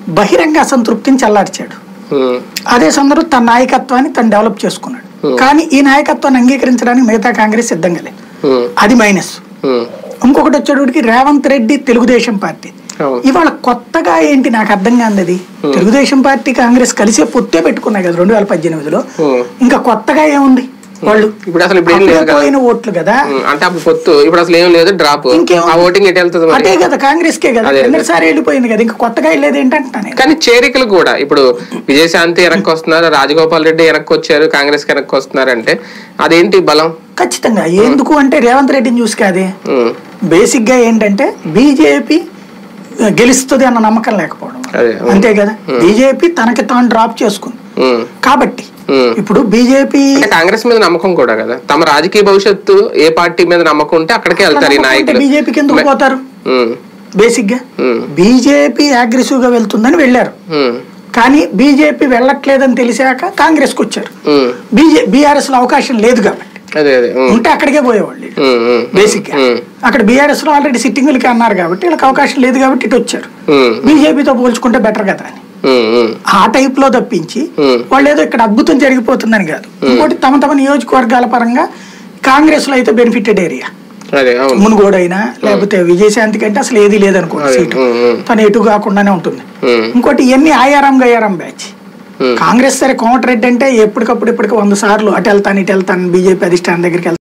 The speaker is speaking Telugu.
బహిరంగ అసంతృప్తిని చల్లార్చాడు ఉమ్, అదే సందర్భం తన నాయకత్వాన్ని తను డెవలప్ చేసుకున్నాడు కానీ ఈ నాయకత్వాన్ని అంగీకరించడానికి మిగతా కాంగ్రెస్ సిద్ధంగా లేదు ఉమ్, అది మైనస్ ఉమ్, ఇంకొకటి వచ్చేటప్పటికి రేవంత్ రెడ్డి తెలుగుదేశం పార్టీ అవును. ఇవాళ కొత్తగా ఏంటి నాకు అర్థం కానిది తెలుగుదేశం పార్టీ కాంగ్రెస్ కలిసే పొత్తే పెట్టుకున్నాయి కదా రెండు వేల పద్దెనిమిదిలో ఉమ్. ఇంకా కొత్తగా ఏముంది వాళ్ళు ఇప్పుడు అసలు ఇప్పుడు ఏం లేదు అప్పుడే కదా పోయిన ఓట్లు కదా ఉమ్, అంటే అప్పుడు పొత్తు ఇప్పుడు అసలు ఏం లేదు డ్రాప్ ఇంకేం ఆ ఓటింగ్ ఎటు వెళ్తుంది మరి అదే కదా కాంగ్రెస్ కే కదా అదే, అదే. రెండుసారి వెళ్ళిపోయింది కదా ఇంకా కొత్తగా వెళ్ళేది ఏంటంటున్నా నేను కానీ చేరికలు కూడా ఇప్పుడు విజయశాంతి వెనక్కి వస్తున్నారు రాజగోపాల్ రెడ్డి వెనక్కి వచ్చారు కాంగ్రెస్ కి వెనక్కి వస్తున్నారు అంటే అదేంటి బలం ఖచ్చితంగా ఎందుకు అంటే రేవంత్ రెడ్డిని చూసి కాదే ఉమ్, బేసిక్ గా ఏంటంటే బీజేపీ గెలుస్తుంది అన్న నమ్మకం లేకపోవడం అదే ఉమ్, అంతే కదా బీజేపీ తనకి తాను డ్రాప్ చేసుకుంది ఉమ్, కాబట్టి ఉమ్. ఇప్పుడు బీజేపీ అంటే కాంగ్రెస్ మీద నమ్మకం కూడా కదా తమ రాజకీయ భవిష్యత్తు ఏ పార్టీ మీద నమ్మకం ఉంటే అక్కడికే వెళ్తారు ఈ నాయకులు బీజేపీకి ఎందుకు పోతారు ఉమ్, బేసిక్ గా ఉమ్, బీజేపీ అగ్రెసివ్ గా వెళ్తుందని వెళ్ళారు ఉమ్, కానీ బీజేపీ వెళ్ళట్లేదని తెలిసాక కాంగ్రెస్ కు వచ్చారు ఉమ్. బీజే బీఆర్ఎస్ లో అవకాశం లేదు కాబట్టి అదే అదే ఉమ్, ఉంటే అక్కడికే పోయేవాళ్ళు వీళ్ళు. ఉమ్, ఉమ్, బేసిక్ గా ఉమ్, అక్కడ బీఆర్ఎస్ లో ఆల్రెడీ సిట్టింగులకి అన్నారు కాబట్టి వీళ్ళకి అవకాశం లేదు కాబట్టి ఇటు వచ్చారు ఉమ్, బీజేపీతో పోల్చుకుంటే బెటర్ కదా అని ఉమ్, ఉమ్, ఆ టైప్ లో తప్పించి Hmm. వాళ్ళు ఏదో ఇక్కడ అద్భుతం జరిగిపోతుందని కాదు ఇంకోటి తమ తమ నియోజకవర్గాల పరంగా కాంగ్రెస్ లో అయితే బెనిఫిటెడ్ ఏరియా అదే అవును మునుగోడు అయినా లేకపోతే విజయశాంతి కంటే అసలు ఏది లేదనుకోండి అదే, సీటు ఉమ్, ఉమ్, తను ఎటు కాకుండానే ఉంటుంది ఉమ్, ఇంకోటి ఇవన్నీ ఆయారం గయారం బ్యాచ్ ఉమ్. కాంగ్రెస్ సరే కోమటిరెడ్డి అంటే ఎప్పటికప్పుడు ఇప్పటికి వంద సార్లు అటు వెళ్తాను ఇటు వెళ్తాను బీజేపీ అధిష్టానం దగ్గరికి వెళ్తాను